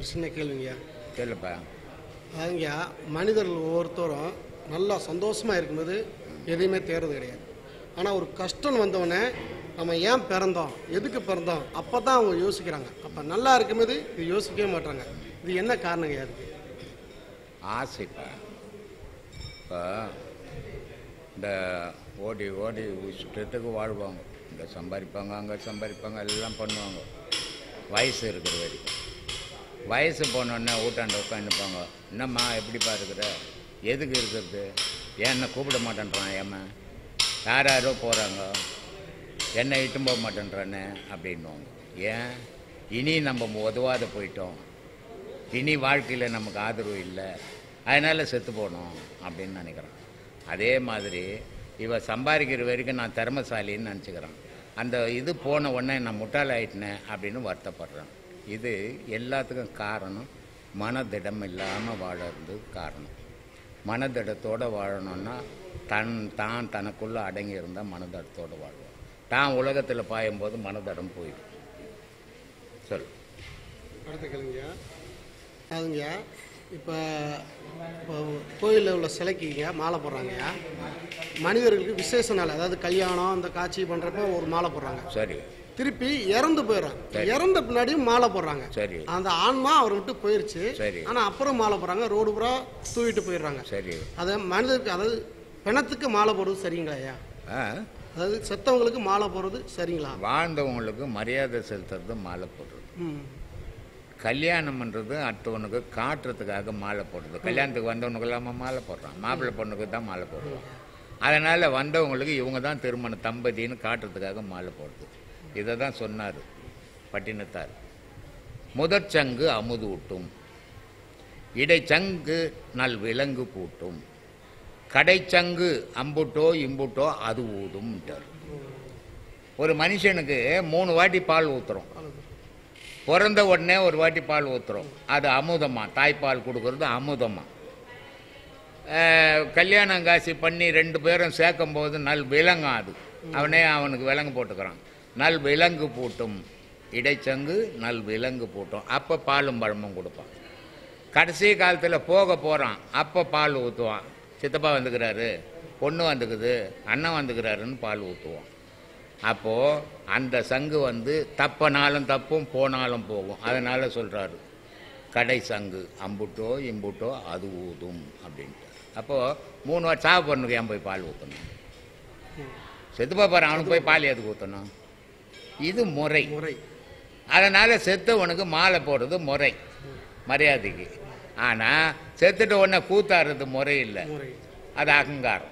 ஒரு சின்ன கேள்விங்கய்யா சொல்லுப்பா அதுங்கய்யா மனிதர்கள் ஒவ்வொருத்தரும் நல்லா சந்தோஷமாக இருக்கும்போது எதையுமே தேர்றது கிடையாது ஆனால் ஒரு கஷ்டம் வந்தவொடனே நம்ம ஏன் பிறந்தோம் எதுக்கு பிறந்தோம் அப்போ தான் அவங்க யோசிக்கிறாங்க அப்போ நல்லா இருக்கும்போது இது யோசிக்கவே மாட்டாங்க இது என்ன காரணங்க அதுக்கு ஆசைப்பா இப்போ இந்த ஓடி ஓடி இஷ்டத்துக்கு வாழ்வாங்க இங்கே சம்பாதிப்பாங்க அங்கே சம்பாதிப்பாங்க எல்லாம் பண்ணுவாங்க வயசு இருக்கிற வரைக்கும் வயசு போனோடனே ஊட்டாண்ட உட்காந்துப்பாங்க என்னம்மா எப்படிப்பா இருக்கிற எதுக்கு இருக்கிறது ஏன் என்ன கூப்பிட மாட்டேன்றான் ஏம்மா யார் யாரோ போகிறாங்க என்னை இட்டும் போக மாட்டேன்றானே அப்படின்வாங்க ஏன் இனி நம்ம உதவாத போயிட்டோம் இனி வாழ்க்கையில் நமக்கு ஆதரவு இல்லை அதனால் செத்து போகணும் அப்படின்னு நினைக்கிறேன் அதே மாதிரி இவ சம்பாதிக்கிற வரைக்கும் நான் திறமசாலின்னு நினச்சிக்கிறேன் அந்த இது போன உடனே நான் முட்டாள் ஆயிட்டேனே அப்படின்னு வருத்தப்படுறேன் இது எல்லாத்துக்கும் காரணம் மனதிடம் இல்லாமல் வாழறது காரணம் மனதிடத்தோடு வாழணும்னா தன் தான் தனக்குள்ளே அடங்கி இருந்தால் மனதிடத்தோடு வாழ்வோம் தான் உலகத்தில் பாயும்போது மனதிடம் போயிடும் சொல் அடுத்த கேளுங்கய்யா அதுங்கய்யா இப்போ இப்போ கோயிலில் உள்ள சிலைக்குங்க மாலை போடுறாங்கய்யா மனிதர்களுக்கு விசேஷ நாள் அதாவது கல்யாணம் அந்த காட்சி பண்ணுறப்ப ஒரு மாலை போடுறாங்க சரி திருப்பி இறந்து போயிடுறாங்க சரி. இறந்த பின்னாடியும் மாலை போடுறாங்க சரி அந்த ஆன்மா அவர் விட்டு போயிருச்சு சரி. ஆனா அப்புறம் மாலை போடுறாங்க ரோடு பூரா தூவிட்டு போயிடுறாங்க சரி அதை மனிதருக்கு அதாவது பிணத்துக்கு மாலை போடுறது சரிங்களா ஐயா ஆ அதாவது செத்தவங்களுக்கு மாலை போடுறது சரிங்களா வாழ்ந்தவங்களுக்கு மரியாதை செலுத்துறது மாலை போடுறது ம் கல்யாணம் பண்ணுறது அடுத்தவனுக்கு காட்டுறதுக்காக மாலை போடுறது கல்யாணத்துக்கு வந்தவனுக்கு இல்லாமல் மாலை போடுறான் மாப்பிள்ளை பொண்ணுக்கு தான் மாலை போடுறான் அதனால் வந்தவங்களுக்கு இவங்க தான் திருமண தம்பதின்னு காட்டுறதுக்காக மாலை போடுது இதை தான் சொன்னார் பட்டினத்தார் முதற்சங்கு அமுது ஊட்டும் இடைச்சங்கு நல் விலங்கு பூட்டும் கடைச்சங்கு அம்புட்டோ இம்புட்டோ அது ஊதும்ட்டார் ஒரு மனுஷனுக்கு மூணு வாட்டி பால் ஊத்துறோம் பிறந்த உடனே ஒரு வாட்டி பால் ஊத்துறோம் அது அமுதமா தாய்ப்பால் கொடுக்கறது அமுதமா அஹ், கல்யாணம் காசி பண்ணி ரெண்டு பேரும் சேர்க்கும் போது நல் விலங்கம் அது அவனே அவனுக்கு விலங்கு போட்டுக்கிறான் நல் விலங்கு பூட்டும் இடைச்சங்கு நல் விலங்கு பூட்டும் அப்போ பாலும் பழமும் கொடுப்பான் கடைசி காலத்தில் போக போகிறான் அப்போ பால் ஊற்றுவான் சித்தப்பா வந்துக்கிறாரு பொண்ணு வந்துக்குது அண்ணன் வந்துக்கிறாருன்னு பால் ஊற்றுவான் அப்போது அந்த சங்கு வந்து தப்பனாலும் தப்பும் போனாலும் போகும் அதனால் சொல்கிறாரு கடை சங்கு அம்புட்டோ இம்புட்டோ அது ஊதும் அப்படின்ட்டு அப்போது மூணு வருஷம் சாவு பொண்ணுக்கு ஏன் போய் பால் ஊற்றணும் செத்துப்பா பாரு அவனுக்கு போய் பால் எதுக்கு ஊற்றணும் இது முறை முறை அதனால் செத்தவனுக்கு மாலை போடுறது முறை மரியாதைக்கு ஆனால் செத்துட்ட உடனே கூத்தாடுறது முறை இல்லை முறை அது அகங்காரம்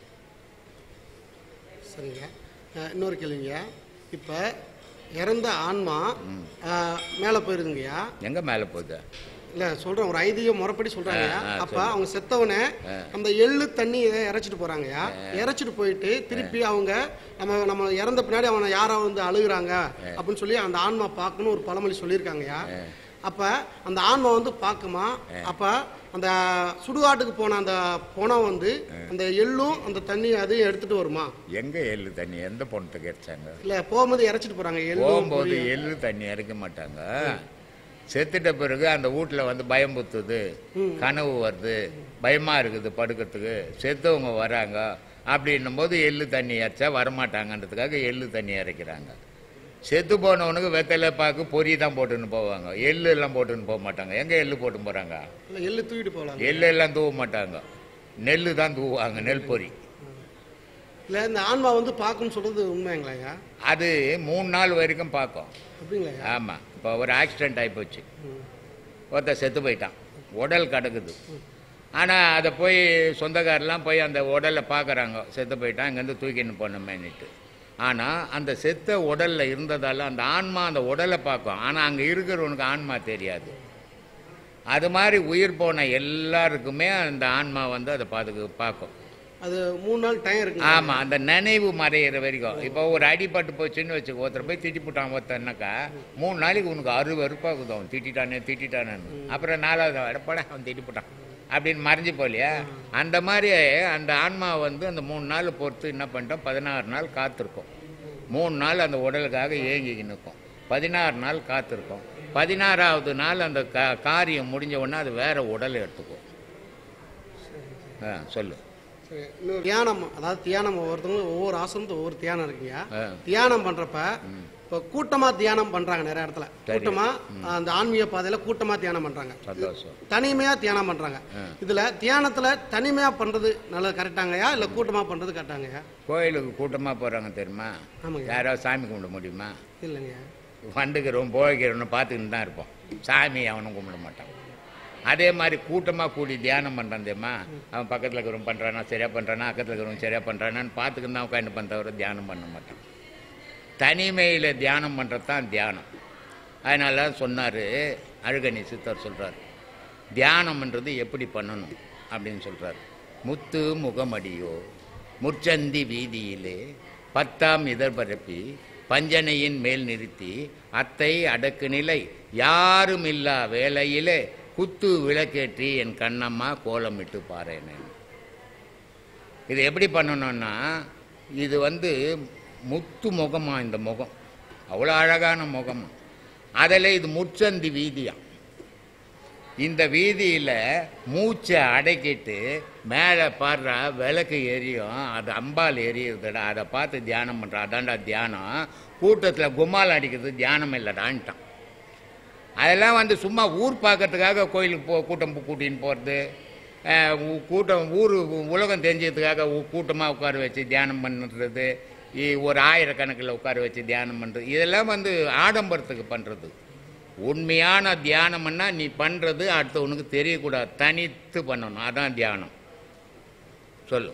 சரிங்க அஹ், இன்னொரு கேள்விங்கய்யா இப்போ இறந்த ஆன்மா அஹ், மேலே போயிருதுங்கய்யா எங்கே மேலே போகுது இல்ல சொல்றேன் ஒரு ஐதீக முறைப்படி சொல்றாங்கய்யா ஆ, ஆ, அப்ப அவங்க செத்தவனே அந்த எள்ளு தண்ணி இதை இறைச்சிட்டு போறாங்கய்யா இறைச்சிட்டு போயிட்டு திருப்பி அவங்க நம்ம நம்ம இறந்த பின்னாடி அவனை யாரோ வந்து அழுகுறாங்க அப்படின்னு சொல்லி அந்த ஆன்மா பார்க்கணும் ஒரு பழமொழி சொல்லியிருக்காங்கய்யா அப்ப அந்த ஆன்மா வந்து பார்க்குமா அப்ப அந்த சுடுகாட்டுக்கு போன அந்த பணம் வந்து அந்த எள்ளும் அந்த தண்ணி அதையும் எடுத்துட்டு வருமா எங்கே எள்ளு தண்ணி எந்த பொண்ணத்துக்கு எரிச்சாங்க இல்ல போகும்போது இறைச்சிட்டு போறாங்க எள்ளும் போகும்போது எள்ளு தண்ணி இறக்க மாட்டாங்க செத்துட்ட பிறகு அந்த வீட்டில் வந்து பயம் புத்துது கனவு வருது பயமாக இருக்குது படுக்கிறதுக்கு செத்தவங்க வராங்க அப்படின்னும் போது எள்ளு தண்ணி இறைச்சா வரமாட்டாங்கன்றதுக்காக எள்ளு தண்ணி இறைக்கிறாங்க செத்து போனவனுக்கு வெத்தலை பாக்கு பொரி தான் போட்டுன்னு போவாங்க எள்ளு எல்லாம் போட்டுன்னு போக மாட்டாங்க எங்கே எள்ளு போட்டு போகிறாங்க இல்ல, எள்ளு தூக்கிட்டு போகலாம் எள்ளு எல்லாம் தூவ மாட்டாங்க நெல்லு தான் தூவாங்க நெல் பொரி இல்ல இந்த ஆன்மா வந்து பார்க்கணும்னு சொல்றது உண்மைங்களாய்யா அது மூணு நாள் வரைக்கும் பார்க்கும் அப்படிங்களாய்யா ஆமாம் இப்போ ஒரு ஆக்சிடென்ட் ஆகிப்போச்சு ம். ஒருத்தன் செத்து போயிட்டான் உடல் கிடக்குது ஆனால் அதை போய் சொந்தக்காரெலாம் போய் அந்த உடலை பார்க்குறாங்க செத்து போயிட்டான் இங்கேருந்து தூக்கின்னு போனோமேன்னுட்டு ஆனால் அந்த செத்த உடலில் இருந்ததால் அந்த ஆன்மா அந்த உடலை பார்க்கும் ஆனால் அங்கே இருக்கிறவனுக்கு ஆன்மா தெரியாது அது மாதிரி உயிர் போன எல்லாருக்குமே அந்த ஆன்மா வந்து அதை பார்த்து பார்க்கும் அது மூணு நாள் டைம் இருக்கு ஆமாம் அந்த நினைவு மறையிற வரைக்கும் இப்போ ஒரு அடிபட்டு போச்சுன்னு வச்சுக்கோ ஒருத்தர் போய் திட்டிப்புட்டான் ஒருத்தன்னாக்கா மூணு நாளைக்கு உனக்கு அறு வெறுப்பாகுது அவன் திட்டிட்டானே திட்டிட்டானேன்னு அப்புறம் நாலாவது அடப்பட அவன் திட்டிப்புட்டான் அப்படின்னு மறைஞ்சு போலியா அந்த மாதிரி அந்த ஆன்மா வந்து அந்த மூணு நாள் பொறுத்து என்ன பண்ணிட்டோம் பதினாறு நாள் காத்திருக்கும் மூணு நாள் அந்த உடலுக்காக ஏங்கி நிற்கும் பதினாறு நாள் காத்திருக்கும் பதினாறாவது நாள் அந்த கா காரியம் முடிஞ்ச உடனே அது வேற உடலை எடுத்துக்கும் ஆ சொல்லு சரி, இன்னொரு தியானம் அதாவது தியானம் ஒவ்வொருத்தவங்களும் ஒவ்வொரு ஆசனத்து ஒவ்வொரு தியானம் இருக்குங்க ஆ. தியானம் பண்றப்ப இப்போ கூட்டமா தியானம் பண்றாங்க நிறைய இடத்துல கூட்டமா அந்த ஆன்மீக பாதையில கூட்டமா தியானம் பண்றாங்க சந்தோஷம் தனிமையா தியானம் பண்றாங்க இதுல தியானத்துல தனிமையா பண்றது நல்லது கரெக்டாங்கய்யா இல்ல கூட்டமா பண்றது கரெக்டாங்கய்யா கோயிலுக்கு கூட்டமாக போகிறாங்க தெரியுமா ஆமாங்க யாராவது சாமி கும்பிட முடியுமா இல்லைங்க வண்டுக்கிறோம் போய்க்கிறோன்னு பார்த்துக்கிட்டு தான் இருப்போம் சாமி அவனும் கும்பிட மாட்டான் அதே மாதிரி கூட்டமாக கூடி தியானம் பண்ணுறான் தெரியுமா அவன் பக்கத்தில் இருக்கிறவன் பண்ணுறானா சரியாக பண்ணுறானா அக்கத்தில் இருக்கிறவன் சரியாக பண்ணுறானான்னு பார்த்துக்கிட்டு தான் உட்காந்து பண்ண தியானம் பண்ண மாட்டான் தனிமையில் தியானம் பண்ணுறது தான் தியானம் அதனால தான் சொன்னார் அழுகணி சித்தர் சொல்கிறார் தியானம்ன்றது எப்படி பண்ணணும் அப்படின்னு சொல்கிறார் முத்து முகமடியோ முற்சந்தி வீதியிலே பத்தாம் இதழ் பரப்பி பஞ்சனையின் மேல் நிறுத்தி அத்தை அடக்கு நிலை யாரும் இல்லா வேளையிலே குத்து விளக்கேற்றி என் கண்ணம்மா கோலமிட்டு பாறேனேன் இது எப்படி பண்ணணும்னா இது வந்து முத்து முகமா இந்த முகம் அவ்வளோ அழகான முகம் அதில் இது முச்சந்தி வீதியா இந்த வீதியில் மூச்சை அடக்கிட்டு மேலே பாடுறா விளக்கு எரியும் அது அம்பால் எரியுதுடா அதை பார்த்து தியானம் பண்ணுறா அதான்டா தியானம் கூட்டத்தில் கும்மால் அடிக்கிறது தியானம் இல்லைடான்ட்டான் அதெல்லாம் வந்து சும்மா ஊர் பார்க்கறதுக்காக கோயிலுக்கு போ கூட்டம் கூட்டின்னு போகிறது கூட்டம் ஊர் உலகம் தெரிஞ்சதுக்காக கூட்டமாக உட்கார வச்சு தியானம் பண்ணுறது இ- ஒரு ஆயிரக்கணக்கில் உட்கார வச்சு தியானம் பண்ணுறது இதெல்லாம் வந்து ஆடம்பரத்துக்கு பண்ணுறது உண்மையான தியானம்னா நீ பண்ணுறது அடுத்தவனுக்கு தெரியக்கூடாது தனித்து பண்ணணும் அதான் தியானம் சொல்லு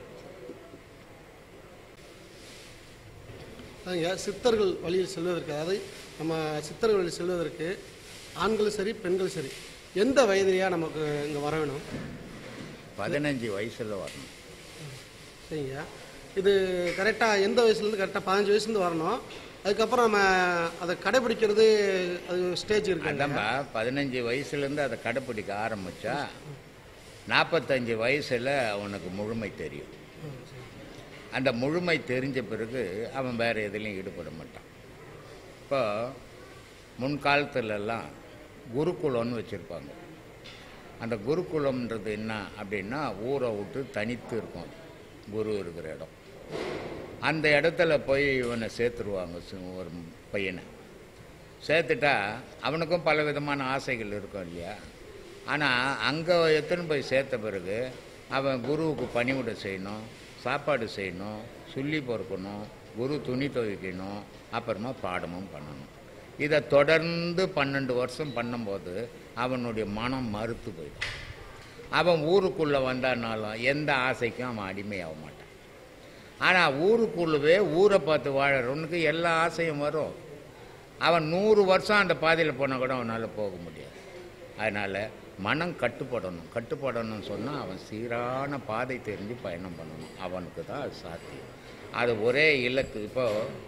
அதுங்க சித்தர்கள் வழியில் செல்வதற்கு அதாவது நம்ம சித்தர்கள் வழியில் செல்வதற்கு ஆண்களும் சரி பெண்களும் சரி எந்த வயதிலையா நமக்கு இங்கே வர வேணும் பதினஞ்சு வயசில் வரணும் சரிங்க இது கரெக்டாக எந்த வயசுலேருந்து கரெக்டாக பதினஞ்சு வயசுலேருந்து வரணும் அதுக்கப்புறம் நம்ம அதை கடைபிடிக்கிறது அது ஸ்டேஜ் இருக்கு அதான்பா பதினஞ்சு வயசுலேருந்து அதை கடைப்பிடிக்க ஆரம்பித்தா நாற்பத்தஞ்சு வயசில் அவனுக்கு முழுமை தெரியும் அந்த முழுமை தெரிஞ்ச பிறகு அவன் வேறு எதுலையும் ஈடுபட மாட்டான் இப்போ முன்காலத்துலலாம் குருகுலம்னு வச்சுருப்பாங்க அந்த குருகுலம்ன்றது என்ன அப்படின்னா ஊரை விட்டு தனித்து இருக்கும் குரு இருக்கிற இடம் அந்த இடத்துல போய் இவனை சேர்த்துருவாங்க சு- ஒரு பையனை சேர்த்துட்டா அவனுக்கும் பல விதமான ஆசைகள் இருக்கும் இல்லையா ஆனால் அங்கே எத்தனை போய் சேர்த்த பிறகு அவன் குருவுக்கு பணிவிடை செய்யணும் சாப்பாடு செய்யணும் சொல்லி பொறுக்கணும் குரு துணி துவைக்கணும் அப்புறமா பாடமும் பண்ணணும் இதை தொடர்ந்து பன்னெண்டு வருஷம் பண்ணும்போது அவனுடைய மனம் மறுத்து போயிடும் அவன் ஊருக்குள்ளே வந்தானாலும் எந்த ஆசைக்கும் அவன் அடிமையாக மாட்டான் ஆனால் ஊருக்குள்ளவே ஊரை பார்த்து வாழறவனுக்கு எல்லா ஆசையும் வரும் அவன் நூறு வருஷம் அந்த பாதையில் போனால் கூட அவனால் போக முடியாது அதனால் மனம் கட்டுப்படணும் கட்டுப்படணும்னு சொன்னால் அவன் சீரான பாதை தெரிஞ்சு பயணம் பண்ணணும் அவனுக்கு தான் அது சாத்தியம் அது ஒரே இலக்கு இப்போ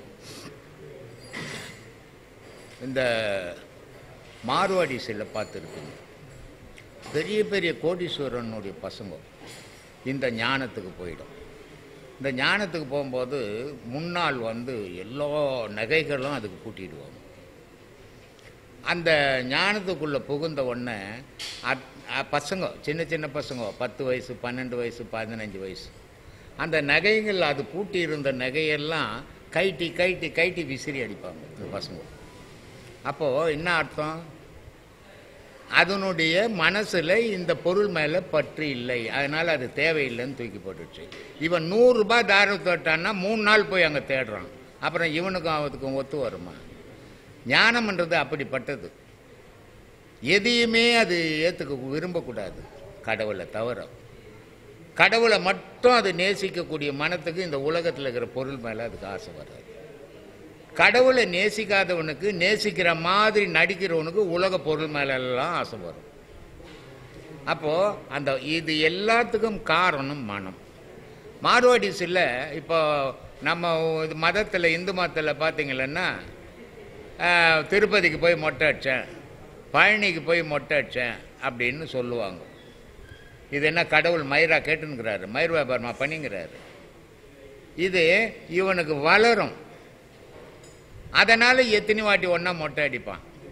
இந்த மார்வாடி சிலை பார்த்துருக்குங்க பெரிய பெரிய கோடீஸ்வரனுடைய பசங்க இந்த ஞானத்துக்கு போயிடும் இந்த ஞானத்துக்கு போகும்போது முன்னால் வந்து எல்லா நகைகளும் அதுக்கு கூட்டிடுவாங்க அந்த ஞானத்துக்குள்ளே புகுந்த உடனே அத்- அ- பசங்க சின்ன சின்ன பசங்க பத்து வயசு பன்னெண்டு வயசு பதினஞ்சு வயசு அந்த நகைகள் அது பூட்டி இருந்த நகையெல்லாம் கைட்டி கைட்டி கைட்டி விசிறி அடிப்பாங்க இந்த பசங்க அப்போது என்ன அர்த்தம் அதனுடைய மனசில் இந்த பொருள் மேலே பற்று இல்லை அதனால் அது தேவையில்லைன்னு தூக்கி போட்டுடுச்சு இவன் நூறுரூபா தாரம் தொட்டான்னா மூணு நாள் போய் அங்கே தேடுறான் அப்புறம் இவனுக்கும் அவனுக்கும் ஒத்து வருமா ஞானம்ன்றது அப்படிப்பட்டது எதையுமே அது ஏற்றுக்க விரும்பக்கூடாது கடவுளை தவிர கடவுளை மட்டும் அது நேசிக்கக்கூடிய மனத்துக்கு இந்த உலகத்தில் இருக்கிற பொருள் மேலே அதுக்கு ஆசை வராது கடவுளை நேசிக்காதவனுக்கு நேசிக்கிற மாதிரி நடிக்கிறவனுக்கு உலக பொருள் மேலெல்லாம் ஆசை வரும் அப்போது அந்த இது எல்லாத்துக்கும் காரணம் மனம் மார்வாடிஸில் இப்போ நம்ம இது மதத்தில் இந்து மதத்தில் பார்த்தீங்களன்னா ஆஹ், திருப்பதிக்கு போய் மொட்டை அடித்தேன் பழனிக்கு போய் மொட்டை அடித்தேன் அப்படின்னு சொல்லுவாங்க இது என்ன கடவுள் மயிரா கேட்டுங்கிறாரு மயிர் வியாபாரமா பண்ணிங்கிறாரு இது இவனுக்கு வளரும் அதனால் எத்தனை வாட்டி ஒன்றா மொட்டை அடிப்பான்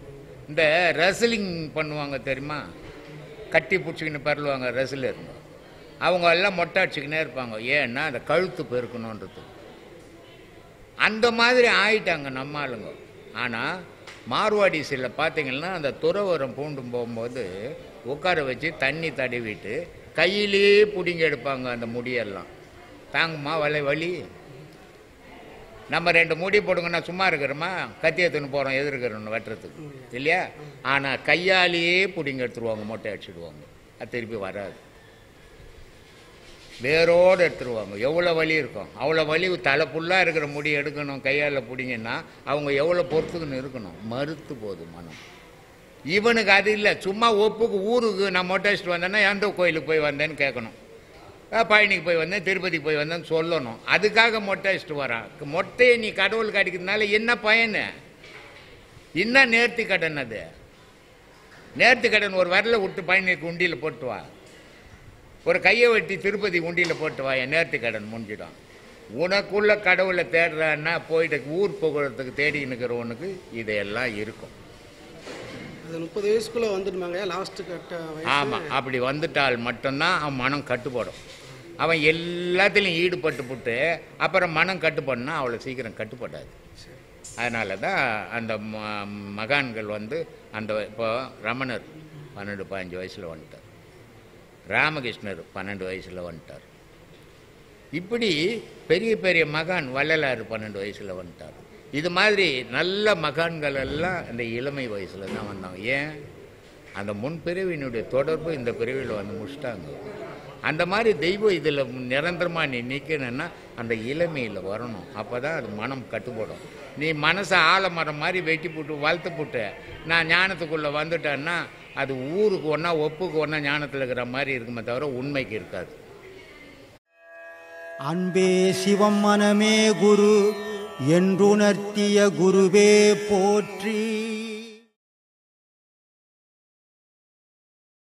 இந்த ரெஸ்லிங் பண்ணுவாங்க தெரியுமா கட்டி பிடிச்சிக்கின்னு பரலுவாங்க ரெஸ்லருங்க அவங்க எல்லாம் மொட்டை அடிச்சுக்கினே இருப்பாங்க ஏன்னா அந்த கழுத்து பெருக்கணுன்றது அந்த மாதிரி ஆயிட்டாங்க நம்ம ஆளுங்க ஆனால் மார்வாடிஸில் பார்த்தீங்கன்னா அந்த துறவரம் பூண்டும் போகும்போது உட்கார வச்சு தண்ணி தடவிட்டு கையிலேயே பிடிங்கி எடுப்பாங்க அந்த முடியெல்லாம் தாங்குமா வலை வலி நம்ம ரெண்டு முடி போடுங்கன்னா சும்மா இருக்கிறோமா கத்தி எடுத்துன்னு போகிறோம் எதிர்க்கிறோம் வெட்டுறதுக்கு இல்லையா ஆனால் கையாலேயே பிடிங்கி எடுத்துருவாங்க மொட்டை அடிச்சிடுவாங்க அது திருப்பி வராது வேரோடு எடுத்துருவாங்க எவ்வளோ வலி இருக்கும் அவ்வளோ வலி தலை ஃபுல்லாக இருக்கிற முடி எடுக்கணும் கையால் பிடிங்கன்னா அவங்க எவ்வளோ பொறுத்துக்குன்னு இருக்கணும் மறுத்து போகுது மனம் இவனுக்கு அது இல்லை சும்மா ஒப்புக்கு ஊருக்கு நான் மொட்டை அடிச்சிட்டு வந்தேன்னா எந்த கோயிலுக்கு போய் வந்தேன்னு கேட்கணும் அஹ் பழனிக்கு போய் வந்தேன் திருப்பதிக்கு போய் வந்தேன்னு சொல்லணும் அதுக்காக மொட்டை அடிச்சிட்டு வரான் மொட்டையை நீ கடவுளுக்கு அடிக்கிறதுனால என்ன பயனு என்ன நேர்த்தி கடன் அது நேர்த்தி கடன் ஒரு வரல விட்டு பழனிக்கு உண்டியில் போட்டு வா ஒரு கையை வெட்டி திருப்பதி உண்டியில் போட்டு வா என் நேர்த்தி கடன் முடிஞ்சிடும் உனக்குள்ள கடவுளை தேடுறான்னா போயிட்டு ஊர் போகிறதுக்கு தேடி நிற்கிறவனுக்கு இதையெல்லாம் இருக்கும் அது முப்பது வயசுக்குள்ள வந்துடுமாங்க லாஸ்ட் கட்ட வயசு ஆமாம் அப்படி வந்துட்டால் மட்டும்தான் அவன் மனம் கட்டுப்படும் அவன் எல்லாத்துலேயும் ஈடுபட்டு புட்டு அப்புறம் மனம் கட்டுப்படனா அவ்வளோ சீக்கிரம் கட்டுப்படாது அதனால தான் அந்த ம- மகான்கள் வந்து அந்த இப்போ ரமணர் பன்னெண்டு பதினஞ்சு வயசில் வந்துட்டார் ராமகிருஷ்ணர் பன்னெண்டு வயசில் வந்துட்டார் இப்படி பெரிய பெரிய மகான் வள்ளலார் பன்னெண்டு வயசில் வந்துட்டார் இது மாதிரி நல்ல மகான்கள் எல்லாம் இந்த இளமை வயசில் தான் வந்தாங்க ஏன் அந்த முன் பிறவியினுடைய தொடர்பு இந்த பிறவியில் வந்து முடிச்சிட்டாங்க அந்த மாதிரி தெய்வம் இதில் நிரந்தரமாக நீ நிற்கணுன்னா அந்த இளமையில் வரணும் அப்போ தான் அது மனம் கட்டுப்படும் நீ மனசை ஆலமரம் மாதிரி வெட்டி போட்டு வளர்த்து போட்டு நான் ஞானத்துக்குள்ளே வந்துட்டேன்னா அது ஊருக்கு ஒன்றா ஒப்புக்கு ஒன்றா ஞானத்தில் இருக்கிற மாதிரி இருக்குமே தவிர உண்மைக்கு இருக்காது அன்பே சிவம் மனமே குரு என்றுணர்த்திய குருவே போற்றி